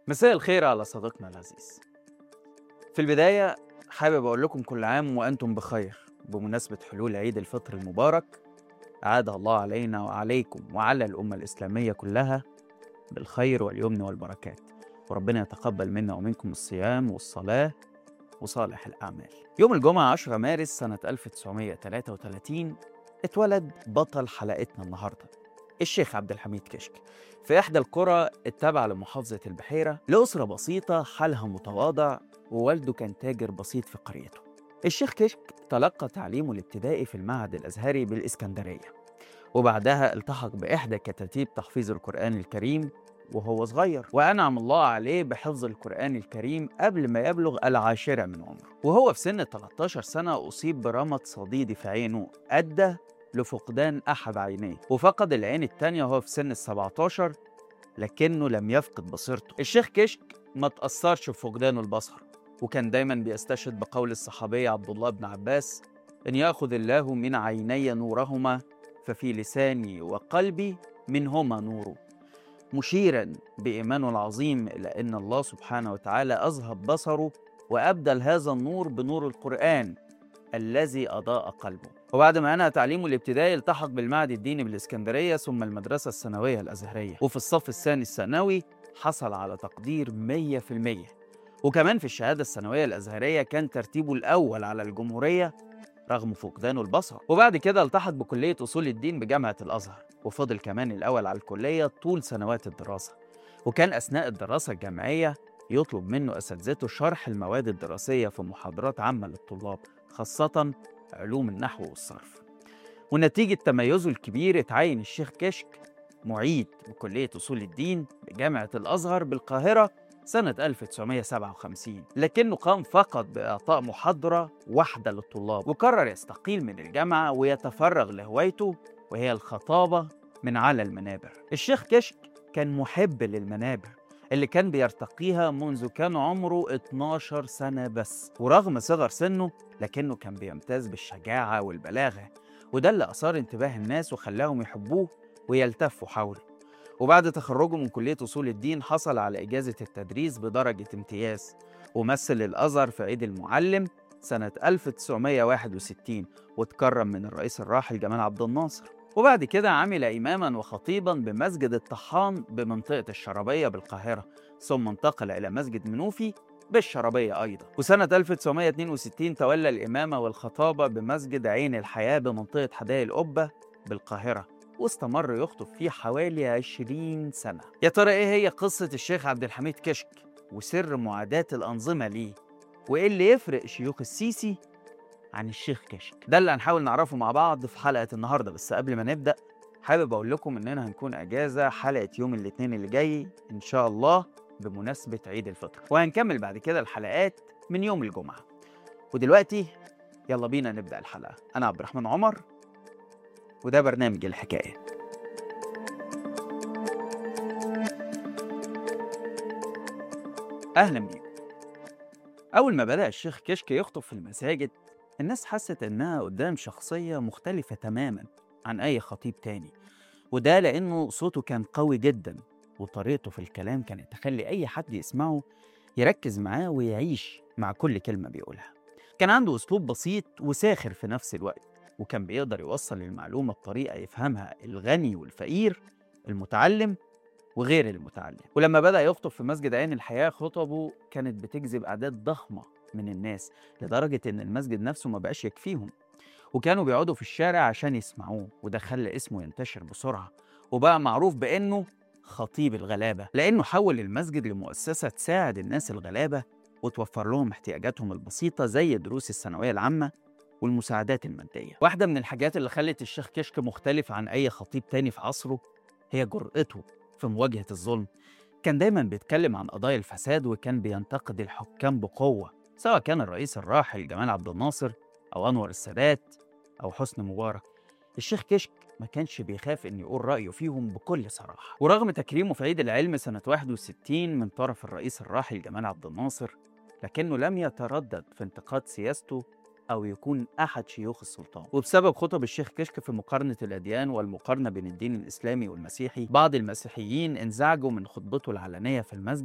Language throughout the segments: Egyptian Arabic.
مساء الخير على صديقنا العزيز في البداية حابب أقول لكم كل عام وأنتم بخير بمناسبة حلول عيد الفطر المبارك أعاد الله علينا وعليكم وعلى الأمة الإسلامية كلها بالخير واليمن والبركات وربنا يتقبل منا ومنكم الصيام والصلاة وصالح الأعمال يوم الجمعة 10 مارس سنة 1933 اتولد بطل حلقتنا النهاردة الشيخ عبد الحميد كشك في إحدى القرى التابعة لمحافظة البحيرة لأسرة بسيطة حالها متواضع ووالده كان تاجر بسيط في قريته الشيخ كشك تلقى تعليمه الابتدائي في المعهد الأزهري بالإسكندرية وبعدها التحق بإحدى كتاتيب تحفيظ القرآن الكريم وهو صغير وأنعم الله عليه بحفظ القرآن الكريم قبل ما يبلغ العاشرة من عمره وهو في سن 13 سنة أصيب برمد صديدي في عينه أدى لفقدان أحد عينيه وفقد العين التانية وهو في سن ال 17 لكنه لم يفقد بصيرته الشيخ كشك ما تأثرش بفقدانه البصر وكان دايما بيستشهد بقول الصحابي عبد الله بن عباس إن يأخذ الله من عيني نورهما ففي لساني وقلبي منهما نور مشيرا بإيمانه العظيم إلى أن الله سبحانه وتعالى أذهب بصره وأبدل هذا النور بنور القرآن الذي أضاء قلبه وبعد ما أنهى تعليمه الابتدائي التحق بالمعهد الديني بالإسكندرية ثم المدرسة الثانوية الأزهرية وفي الصف الثاني الثانوي حصل على تقدير 100% وكمان في الشهادة الثانوية الأزهرية كان ترتيبه الأول على الجمهورية رغم فقدانه البصر وبعد كده التحق بكلية أصول الدين بجامعة الأزهر وفضل كمان الأول على الكلية طول سنوات الدراسة وكان أثناء الدراسة الجامعية يطلب منه أساتذته شرح المواد الدراسية في محاضرات عامة للطلاب خاصة علوم النحو والصرف ونتيجة تميزه الكبير اتعين الشيخ كشك معيد بكلية أصول الدين بجامعة الأزهر بالقاهرة سنة 1957 لكنه قام فقط بإعطاء محاضرة واحدة للطلاب وقرر يستقيل من الجامعة ويتفرغ لهوايته وهي الخطابة من على المنابر الشيخ كشك كان محب للمنابر اللي كان بيرتقيها منذ كان عمره 12 سنة بس ورغم صغر سنه لكنه كان بيمتاز بالشجاعة والبلاغة وده اللي أثار انتباه الناس وخلاهم يحبوه ويلتفوا حوله وبعد تخرجه من كلية أصول الدين حصل على إجازة التدريس بدرجة امتياز ومثل الأزهر في عيد المعلم سنة 1961 وتكرم من الرئيس الراحل جمال عبد الناصر وبعد كده عمل إماما وخطيبا بمسجد الطحان بمنطقة الشرابية بالقاهرة ثم انتقل إلى مسجد منوفي بالشرابية أيضا وسنة 1962 تولى الإمامة والخطابة بمسجد عين الحياة بمنطقة حدائق القبة بالقاهرة واستمر يخطب فيه حوالي 20 سنة يا ترى إيه هي قصة الشيخ عبد الحميد كشك وسر معاداة الأنظمة ليه وإيه اللي يفرق شيوخ السيسي عن الشيخ كشك ده اللي هنحاول نعرفه مع بعض في حلقة النهاردة بس قبل ما نبدأ حابب أقول لكم إننا هنكون أجازة حلقة يوم الاثنين اللي جاي إن شاء الله بمناسبة عيد الفطر وهنكمل بعد كده الحلقات من يوم الجمعة ودلوقتي يلا بينا نبدأ الحلقة أنا عبد الرحمن عمر وده برنامج الحكاية أهلا بيكم أول ما بدأ الشيخ كشك يخطب في المساجد الناس حست إنها قدام شخصية مختلفة تماما عن أي خطيب تاني وده لأنه صوته كان قوي جدا وطريقته في الكلام كانت تخلي أي حد يسمعه يركز معاه ويعيش مع كل كلمة بيقولها كان عنده أسلوب بسيط وساخر في نفس الوقت وكان بيقدر يوصل المعلومة بطريقة يفهمها الغني والفقير المتعلم وغير المتعلم ولما بدأ يخطب في مسجد عين الحياة خطبه كانت بتجذب أعداد ضخمة من الناس لدرجة إن المسجد نفسه ما بقاش يكفيهم وكانوا بيقعدوا في الشارع عشان يسمعوه وده خلى اسمه ينتشر بسرعة وبقى معروف بأنه خطيب الغلابة لأنه حول المسجد لمؤسسة تساعد الناس الغلابة وتوفر لهم احتياجاتهم البسيطة زي دروس الثانوية العامة والمساعدات المادية واحدة من الحاجات اللي خلت الشيخ كشك مختلف عن أي خطيب تاني في عصره هي جرأته في مواجهة الظلم كان دايما بيتكلم عن قضايا الفساد وكان بينتقد الحكام بقوة سواء كان الرئيس الراحل جمال عبد الناصر أو أنور السادات أو حسني مبارك الشيخ كشك ما كانش بيخاف إن يقول رأيه فيهم بكل صراحة ورغم تكريمه في عيد العلم سنة 61 من طرف الرئيس الراحل جمال عبد الناصر لكنه لم يتردد في انتقاد سياسته أو يكون أحد شيوخ السلطان وبسبب خطب الشيخ كشك في مقارنة الأديان والمقارنة بين الدين الإسلامي والمسيحي بعض المسيحيين انزعجوا من خطبته العلنية في المسجد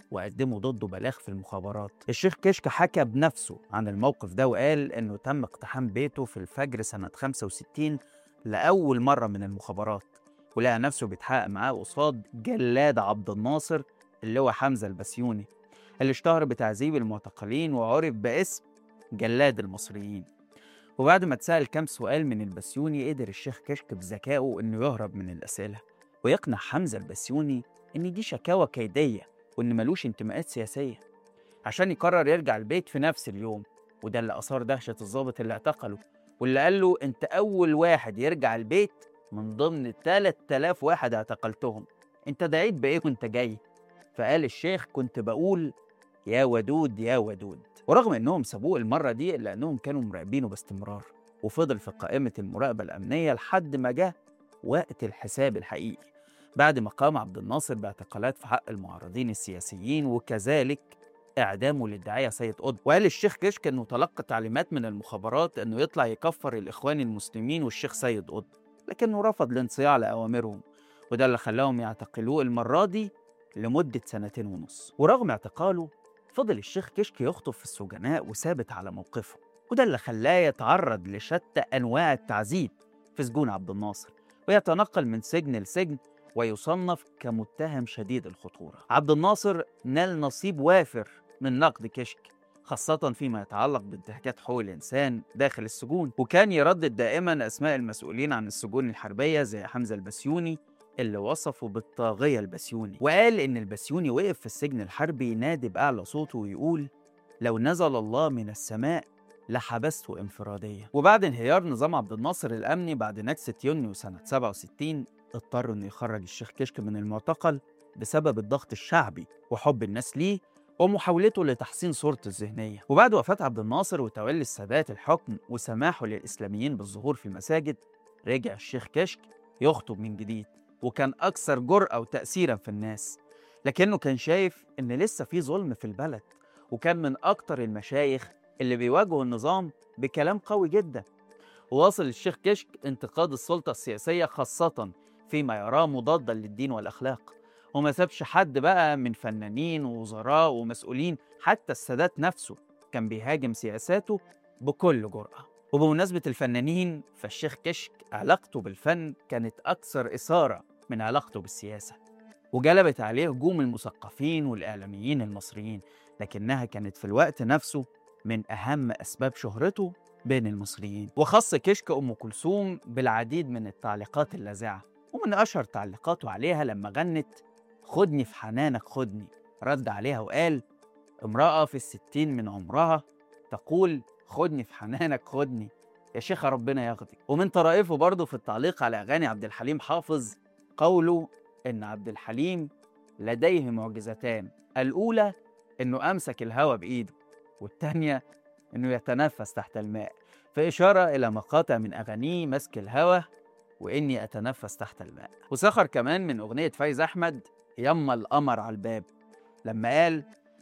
وقدموا ضده بلاغ في المخابرات الشيخ كشك حكى بنفسه عن الموقف ده وقال انه تم اقتحام بيته في الفجر سنة 65 لأول مرة من المخابرات ولقى نفسه بيتحقق معاه قصاد جلاد عبد الناصر اللي هو حمزة البسيوني اللي اشتهر بتعذيب المعتقلين وعرف باسم جلاد المصريين وبعد ما اتسأل كام سؤال من البسيوني قدر الشيخ كشك بذكائه انه يهرب من الأسئلة ويقنع حمزة البسيوني ان دي شكاوى كيدية وان ملوش انتماءات سياسية عشان يقرر يرجع البيت في نفس اليوم وده اللي أثار دهشة الضابط اللي اعتقله واللي قال له انت أول واحد يرجع البيت من ضمن 3000 واحد اعتقلتهم انت دعيت بايه كنت جاي فقال الشيخ كنت بقول يا ودود يا ودود ورغم انهم سابوه المره دي الا انهم كانوا مراقبينه باستمرار وفضل في قائمه المراقبه الامنيه لحد ما جه وقت الحساب الحقيقي بعد ما قام عبد الناصر باعتقالات في حق المعارضين السياسيين وكذلك اعدامه للداعيه سيد قطب وقال الشيخ كشك انه تلقى تعليمات من المخابرات انه يطلع يكفر الاخوان المسلمين والشيخ سيد قطب لكنه رفض الانصياع لأوامرهم وده اللي خلاهم يعتقلوه المرة دي لمدة سنتين ونص ورغم اعتقاله فضل الشيخ كشك يخطب في السجناء وثابت على موقفه وده اللي خلاه يتعرض لشتى أنواع التعذيب في سجون عبد الناصر ويتنقل من سجن لسجن ويصنف كمتهم شديد الخطورة عبد الناصر نال نصيب وافر من نقد كشك خاصة فيما يتعلق بانتهاكات حقوق الإنسان داخل السجون وكان يردد دائما أسماء المسؤولين عن السجون الحربية زي حمزة البسيوني اللي وصفه بالطاغية البسيوني وقال إن البسيوني وقف في السجن الحربي ينادي بأعلى صوته ويقول لو نزل الله من السماء لحبسته انفرادية وبعد انهيار نظام عبد الناصر الأمني بعد نكسة يونيو سنة 67 اضطروا إنه يخرج الشيخ كشك من المعتقل بسبب الضغط الشعبي وحب الناس ليه ومحاولته لتحسين صورته الذهنية وبعد وفاة عبد الناصر وتولي السادات الحكم وسماحه للإسلاميين بالظهور في المساجد رجع الشيخ كشك يخطب من جديد وكان أكثر جرأة وتأثيرا في الناس لكنه كان شايف إن لسه في ظلم في البلد وكان من أكتر المشايخ اللي بيواجهوا النظام بكلام قوي جدا وواصل الشيخ كشك انتقاد السلطة السياسية خاصة فيما يراه مضادا للدين والأخلاق وما سابش حد بقى من فنانين ووزراء ومسؤولين حتى السادات نفسه كان بيهاجم سياساته بكل جرأة وبمناسبة الفنانين فالشيخ كشك علاقته بالفن كانت أكثر إثارة من علاقته بالسياسة وجلبت عليه هجوم المثقفين والإعلاميين المصريين لكنها كانت في الوقت نفسه من أهم أسباب شهرته بين المصريين وخص كشك أم كلثوم بالعديد من التعليقات اللاذعة ومن أشهر تعليقاته عليها لما غنت خدني في حنانك خدني رد عليها وقال امرأة في الستين من عمرها تقول خدني في حنانك خدني يا شيخة ربنا ياخدك ومن طرائفه برضه في التعليق على أغاني عبد الحليم حافظ قوله إن عبد الحليم لديه معجزتان الأولى إنه أمسك الهوى بإيده والتانية إنه يتنفس تحت الماء في إشارة إلى مقاطع من أغانيه مسك الهوى وإني أتنفس تحت الماء وسخر كمان من أغنية فايز أحمد يما القمر على الباب لما قال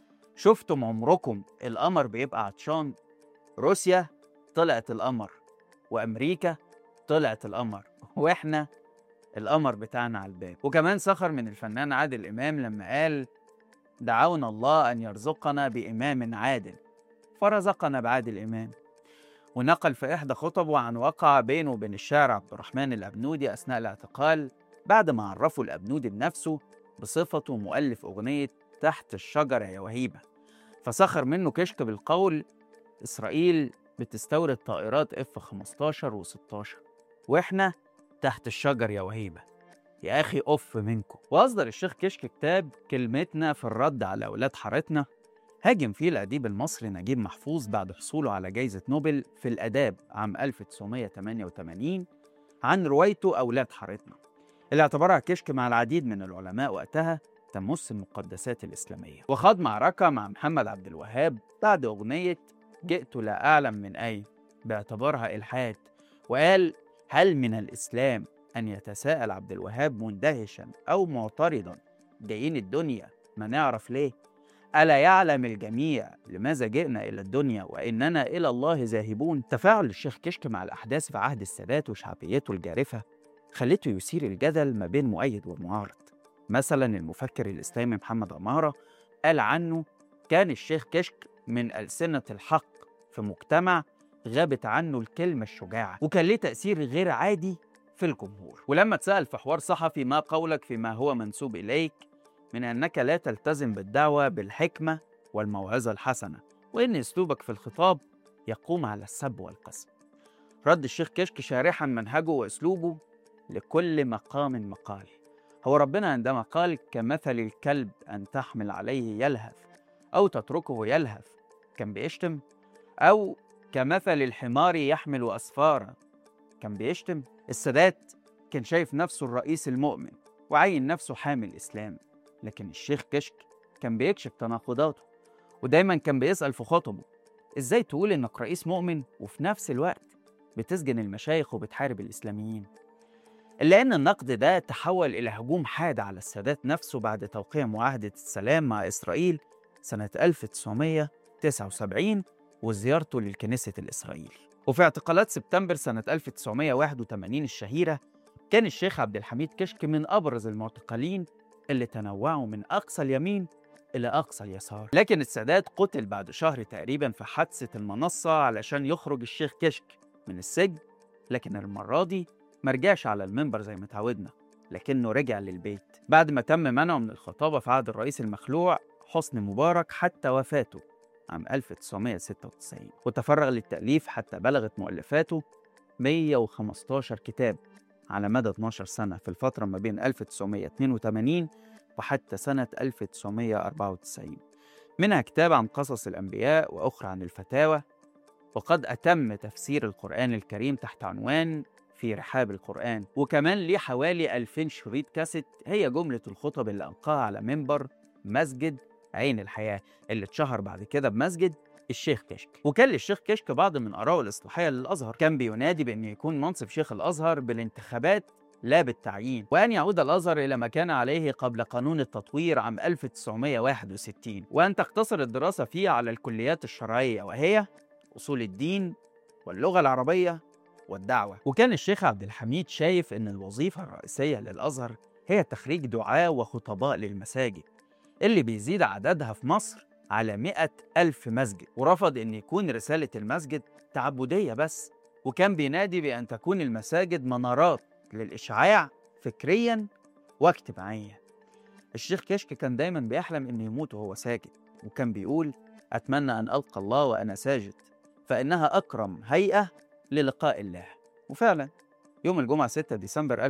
شفتم عمركم القمر بيبقى عطشان روسيا طلعت القمر وأمريكا طلعت القمر وإحنا القمر بتاعنا على الباب وكمان سخر من الفنان عادل إمام لما قال دعونا الله أن يرزقنا بإمام عادل فرزقنا بعادل إمام ونقل في إحدى خطبه عن وقع بينه وبين الشاعر عبد الرحمن الأبنودي أثناء الاعتقال بعد ما عرفوا الأبنودي بنفسه بصفته مؤلف أغنية تحت الشجرة يا وهيبة فسخر منه كشك بالقول إسرائيل بتستورد طائرات اف 15 و16 واحنا تحت الشجر يا وهيبة يا أخي أف منكم وأصدر الشيخ كشك كتاب كلمتنا في الرد على أولاد حارتنا هاجم فيه الأديب المصري نجيب محفوظ بعد حصوله على جائزة نوبل في الآداب عام 1988 عن روايته أولاد حارتنا اللي اعتبرها كشك مع العديد من العلماء وقتها تمس المقدسات الإسلامية وخاض معركة مع محمد عبد الوهاب بعد أغنية جئت لا أعلم من أين باعتبارها إلحاد وقال هل من الإسلام أن يتساءل عبد الوهاب مندهشا أو معترضا جايين الدنيا ما نعرف ليه ألا يعلم الجميع لماذا جئنا إلى الدنيا وإننا إلى الله ذاهبون تفاعل الشيخ كشك مع الأحداث في عهد السادات وشعبيته الجارفة خلته يثير الجدل ما بين مؤيد ومعارض مثلا المفكر الإسلامي محمد عمارة قال عنه كان الشيخ كشك من ألسنة الحق في مجتمع غابت عنه الكلمة الشجاعة وكان ليه تأثير غير عادي في الجمهور ولما اتسأل في حوار صحفي ما قولك فيما هو منسوب إليك من أنك لا تلتزم بالدعوة بالحكمة والموعظة الحسنة وإن أسلوبك في الخطاب يقوم على السب والقسم رد الشيخ كشك شارحا منهجه وأسلوبه لكل مقام مقال هو ربنا عندما قال كمثل الكلب أن تحمل عليه يلهث أو تتركه يلهث كان بيشتم أو كمثل الحمار يحمل أسفارا كان بيشتم السادات كان شايف نفسه الرئيس المؤمن وعين نفسه حامل إسلام لكن الشيخ كشك كان بيكشف تناقضاته ودايما كان بيسأل في خطبه إزاي تقول إنك رئيس مؤمن وفي نفس الوقت بتسجن المشايخ وبتحارب الإسلاميين إلا أن النقد ده تحول إلى هجوم حاد على السادات نفسه بعد توقيع معاهدة السلام مع إسرائيل سنة 1979 وزيارته للكنيسة الإسرائيل وفي اعتقالات سبتمبر سنة 1981 الشهيرة كان الشيخ عبد الحميد كشك من أبرز المعتقلين اللي تنوعوا من أقصى اليمين إلى أقصى اليسار لكن السادات قتل بعد شهر تقريبا في حادثة المنصة علشان يخرج الشيخ كشك من السجن لكن المرة دي مرجعش على المنبر زي ما تعودنا لكنه رجع للبيت بعد ما تم منعه من الخطابة في عهد الرئيس المخلوع حسني مبارك حتى وفاته عام 1996 وتفرغ للتأليف حتى بلغت مؤلفاته 115 كتاب على مدى 12 سنة في الفترة ما بين 1982 وحتى سنة 1994 منها كتاب عن قصص الأنبياء وأخرى عن الفتاوى وقد أتم تفسير القرآن الكريم تحت عنوان في رحاب القرآن وكمان ليه حوالي 2000 شريط كاسيت هي جملة الخطب اللي ألقاها على منبر مسجد عين الحياة اللي اتشهر بعد كده بمسجد الشيخ كشك وكان للشيخ كشك بعض من آرائه الإصلاحية للأزهر كان بينادي بأن يكون منصب شيخ الأزهر بالانتخابات لا بالتعيين وأن يعود الأزهر إلى ما كان عليه قبل قانون التطوير عام 1961 وأن تقتصر الدراسة فيه على الكليات الشرعية وهي أصول الدين واللغة العربية والدعوة وكان الشيخ عبد الحميد شايف أن الوظيفة الرئيسية للأزهر هي تخريج دعاة وخطباء للمساجد اللي بيزيد عددها في مصر على مئة ألف مسجد ورفض أن يكون رسالة المسجد تعبدية بس وكان بينادي بأن تكون المساجد منارات للإشعاع فكريا واجتماعيا الشيخ كشك كان دايما بيحلم أنه يموت وهو ساجد وكان بيقول أتمنى أن ألقى الله وأنا ساجد فإنها أكرم هيئة للقاء الله وفعلا يوم الجمعة 6 ديسمبر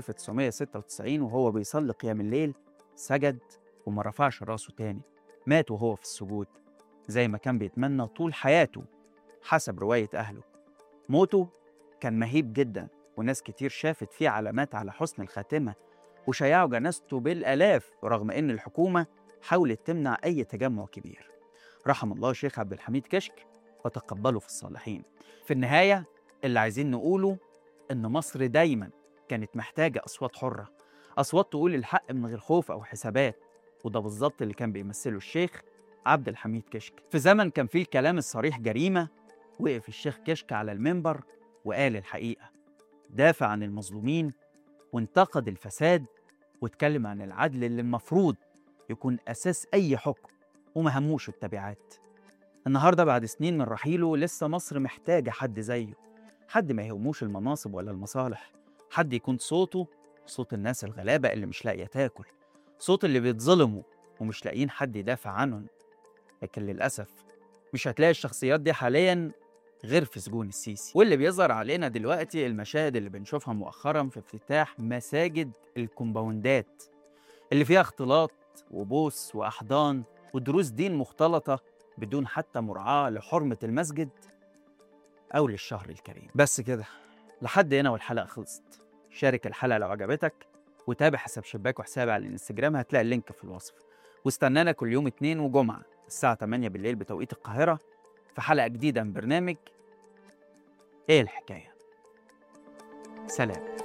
1996 وهو بيصلي قيام الليل سجد وما رفعش راسه تاني مات وهو في السجود زي ما كان بيتمنى طول حياته حسب رواية أهله موته كان مهيب جدا وناس كتير شافت فيه علامات على حسن الخاتمة وشيعوا جنازته بالآلاف رغم إن الحكومة حاولت تمنع أي تجمع كبير رحم الله الشيخ عبد الحميد كشك وتقبله في الصالحين في النهاية اللي عايزين نقوله إن مصر دايما كانت محتاجة أصوات حرة أصوات تقول الحق من غير خوف أو حسابات وده بالظبط اللي كان بيمثله الشيخ عبد الحميد كشك في زمن كان فيه الكلام الصريح جريمة وقف الشيخ كشك على المنبر وقال الحقيقة دافع عن المظلومين وانتقد الفساد واتكلم عن العدل اللي المفروض يكون أساس أي حكم وما هموش التبعات النهاردة بعد سنين من رحيله لسه مصر محتاجة حد زيه حد ما يهموش المناصب ولا المصالح حد يكون صوته صوت الناس الغلابة اللي مش لاقية تاكل صوت اللي بيتظلموا ومش لاقيين حد يدافع عنهم لكن للأسف مش هتلاقي الشخصيات دي حاليا غير في سجون السيسي واللي بيظهر علينا دلوقتي المشاهد اللي بنشوفها مؤخرا في افتتاح مساجد الكومباوندات اللي فيها اختلاط وبوس وأحضان ودروس دين مختلطة بدون حتى مراعاة لحرمة المسجد أو للشهر الكريم بس كده لحد هنا والحلقة خلصت شارك الحلقة لو عجبتك وتابع حساب شباك وحسابي على الانستجرام هتلاقي اللينك في الوصف واستنانا كل يوم اتنين وجمعة الساعة 8 بالليل بتوقيت القاهرة في حلقة جديدة من برنامج ايه الحكاية سلام